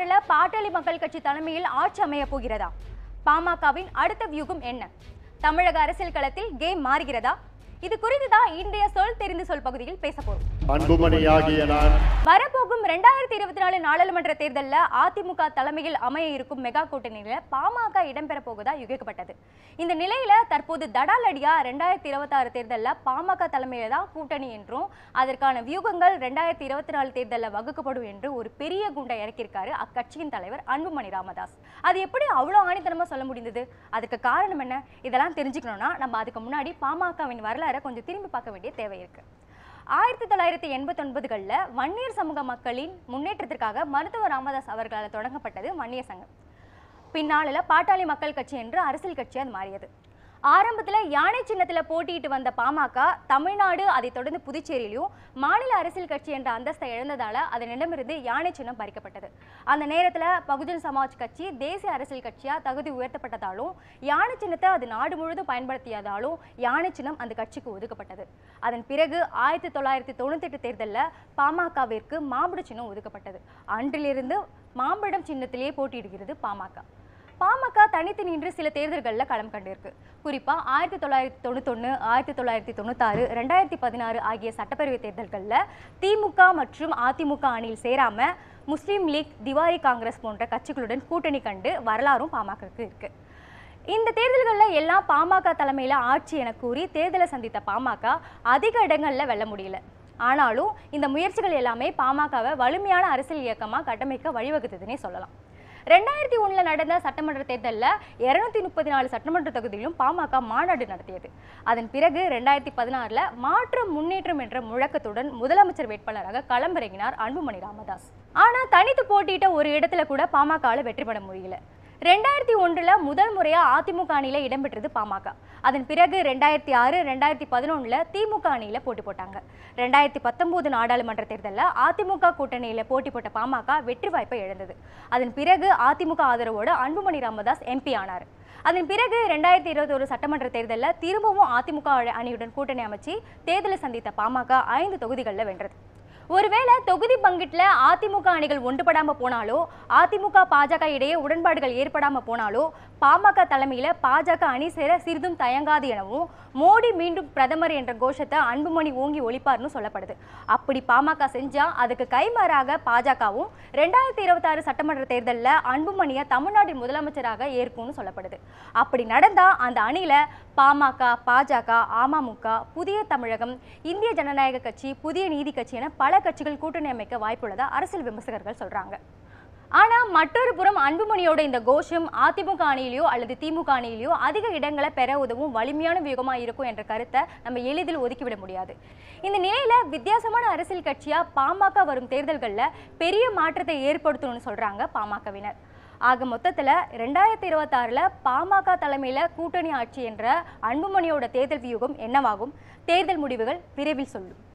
தமிழ்நாடுல பாட்டாளி மக்கள் கட்சி தலைமையில் ஆட்சி அமைய போகிறதா பாமகவின் அடுத்த வியூகம் என்ன தமிழக அரசியல் களத்தில் கேம் மாறுகிறதா இது குறித்து தான் இன்றைய சொல் தெரிந்து சொல் பகுதியில் பேச போறோம் அன்புமணியாகிய நான் வரப்போகும் ரெண்டாயிரத்தி இருபத்தி நாலு நாடாளுமன்ற தேர்தலில் அதிமுக தலைமையில் அமைய இருக்கும் மெகா கூட்டணியில பாமக இடம்பெற போவதா யுகிக்கப்பட்டது இந்த நிலையில தற்போது தடாலடியா ரெண்டாயிரத்தி இருபத்தாறு தேர்தலில் பாமக தலைமையில தான் கூட்டணி என்றும் அதற்கான வியூகங்கள் ரெண்டாயிரத்தி இருபத்தி நாலு தேர்தலில் வகுக்கப்படும் என்று ஒரு பெரிய குண்டை இறக்கியிருக்காரு அக்கட்சியின் தலைவர் அன்புமணி ராமதாஸ் அது எப்படி அவ்வளோ ஆணித்தனமா சொல்ல முடிந்தது அதுக்கு காரணம் என்ன இதெல்லாம் தெரிஞ்சுக்கணும்னா நம்ம அதுக்கு முன்னாடி பாமகவின் வரலாறை கொஞ்சம் திரும்பி பார்க்க வேண்டிய தேவை இருக்கு ஆயிரத்தி தொள்ளாயிரத்தி எண்பத்தொன்பதுகளில் வன்னியர் சமூக மக்களின் முன்னேற்றத்திற்காக மருத்துவர் ராமதாஸ் அவர்களால் தொடங்கப்பட்டது வன்னியர் சங்கம் பின்னாளில் பாட்டாளி மக்கள் கட்சி என்று அரசியல் கட்சி அது மாறியது ஆரம்பத்தில் யானை சின்னத்தில் போட்டியிட்டு வந்த பாமக தமிழ்நாடு அதைத் தொடர்ந்து புதுச்சேரியிலும் மாநில அரசியல் கட்சி என்ற அந்தஸ்தை இழந்ததால் அதனிடமிருந்து யானை சின்னம் பறிக்கப்பட்டது அந்த நேரத்தில் பகுஜன் சமாஜ் கட்சி தேசிய அரசியல் கட்சியாக தகுதி உயர்த்தப்பட்டதாலும் யானை சின்னத்தை அது நாடு முழுவதும் பயன்படுத்தியதாலும் யானை சின்னம் அந்த கட்சிக்கு ஒதுக்கப்பட்டது அதன் பிறகு ஆயிரத்தி தொள்ளாயிரத்தி தொண்ணூத்தெட்டு தேர்தலில் பாமகவிற்கு மாம்பழ சின்னம் ஒதுக்கப்பட்டது அன்றிலிருந்து மாம்பழம் சின்னத்திலேயே போட்டியிடுகிறது பாமக பாமக தனித்து நின்று சில தேர்தல்களில் களம் கண்டிருக்கு குறிப்பாக ஆயிரத்தி தொள்ளாயிரத்தி தொண்ணூத்தொன்று ஆயிரத்தி தொள்ளாயிரத்தி தொண்ணூத்தாறு ரெண்டாயிரத்தி பதினாறு ஆகிய சட்டப்பேரவை தேர்தல்களில் திமுக மற்றும் அதிமுக அணியில் சேராம முஸ்லீம் லீக் திவாரி காங்கிரஸ் போன்ற கட்சிகளுடன் கூட்டணி கண்டு வரலாறும் பாமகவுக்கு இருக்கு இந்த தேர்தல்களில் எல்லாம் பாமக தலைமையில் ஆட்சி என கூறி தேர்தலை சந்தித்த பாமக அதிக இடங்களில் வெல்ல முடியல ஆனாலும் இந்த முயற்சிகள் எல்லாமே பாமகவை வலிமையான அரசியல் இயக்கமாக கட்டமைக்க வழிவகுத்ததுன்னே சொல்லலாம் ரெண்டாயிரத்தி ஒண்ணுல நடந்த சட்டமன்ற தேர்தலில் இருநூத்தி முப்பத்தி நாலு சட்டமன்ற தொகுதியிலும் பாமக மாநாடு நடத்தியது அதன் பிறகு ரெண்டாயிரத்தி பதினாறுல மாற்றம் முன்னேற்றம் என்ற முழக்கத்துடன் முதலமைச்சர் வேட்பாளராக களமிறங்கினார் அன்புமணி ராமதாஸ் ஆனா தனித்து போட்டியிட்ட ஒரு இடத்துல கூட பாமகவால வெற்றி பெற முடியல ரெண்டாயிரத்தி ஒன்றில் முதல் முறையாக அதிமுக அணியில் இடம்பெற்றது பாமக அதன் பிறகு ரெண்டாயிரத்தி ஆறு ரெண்டாயிரத்தி பதினொன்றில் திமுக அணியில் போட்டி போட்டாங்க ரெண்டாயிரத்தி பத்தொம்போது நாடாளுமன்ற தேர்தலில் அதிமுக கூட்டணியில் போட்டி போட்ட பாமக வெற்றி வாய்ப்பை இழந்தது அதன் பிறகு அதிமுக ஆதரவோடு அன்புமணி ராமதாஸ் எம்பி ஆனார் அதன் பிறகு ரெண்டாயிரத்தி இருபத்தொரு சட்டமன்ற தேர்தலில் திரும்பவும் அதிமுக அணியுடன் கூட்டணி அமைச்சு தேர்தலை சந்தித்த பாமக ஐந்து தொகுதிகளில் வென்றது ஒருவேளை தொகுதி பங்கிட்டில் அதிமுக அணிகள் ஒன்றுபடாம போனாலோ அதிமுக பாஜக இடையே உடன்பாடுகள் ஏற்படாம போனாலோ பாமக தலைமையில பாஜக அணி சேர சிறிதும் தயங்காது எனவும் மோடி மீண்டும் பிரதமர் என்ற கோஷத்தை அன்புமணி ஓங்கி ஒழிப்பார்னு சொல்லப்படுது அப்படி பாமக செஞ்சா அதுக்கு கைமாறாக பாஜகவும் ரெண்டாயிரத்தி இருபத்தாறு சட்டமன்ற தேர்தலில் அன்புமணியை தமிழ்நாட்டின் முதலமைச்சராக ஏற்கும்னு சொல்லப்படுது அப்படி நடந்தா அந்த அணியில பாமக பாஜக அமமுக புதிய தமிழகம் இந்திய ஜனநாயக கட்சி புதிய நீதி கட்சி என பல கட்சிகள் கூட்டணி அமைக்க வாய்ப்புள்ளதா அரசியல் விமர்சகர்கள் சொல்றாங்க ஆனா மற்றொரு புறம் அன்புமணியோட இந்த கோஷம் அதிமுக அணியிலையோ அல்லது திமுக அணியிலையோ அதிக இடங்களை பெற உதவும் வலிமையான வியூகமா இருக்கும் என்ற கருத்தை நம்ம எளிதில் ஒதுக்கிவிட முடியாது இந்த நிலையில வித்தியாசமான அரசியல் கட்சியா பாமக வரும் தேர்தல்களில் பெரிய மாற்றத்தை ஏற்படுத்தணும்னு சொல்றாங்க பாமகவினர் ஆக மொத்தத்தில் ரெண்டாயிரத்தி இருபத்தாறில் பாமக தலைமையில் கூட்டணி ஆட்சி என்ற அன்புமணியோட தேர்தல் வியூகம் என்னவாகும் தேர்தல் முடிவுகள் விரைவில் சொல்லும்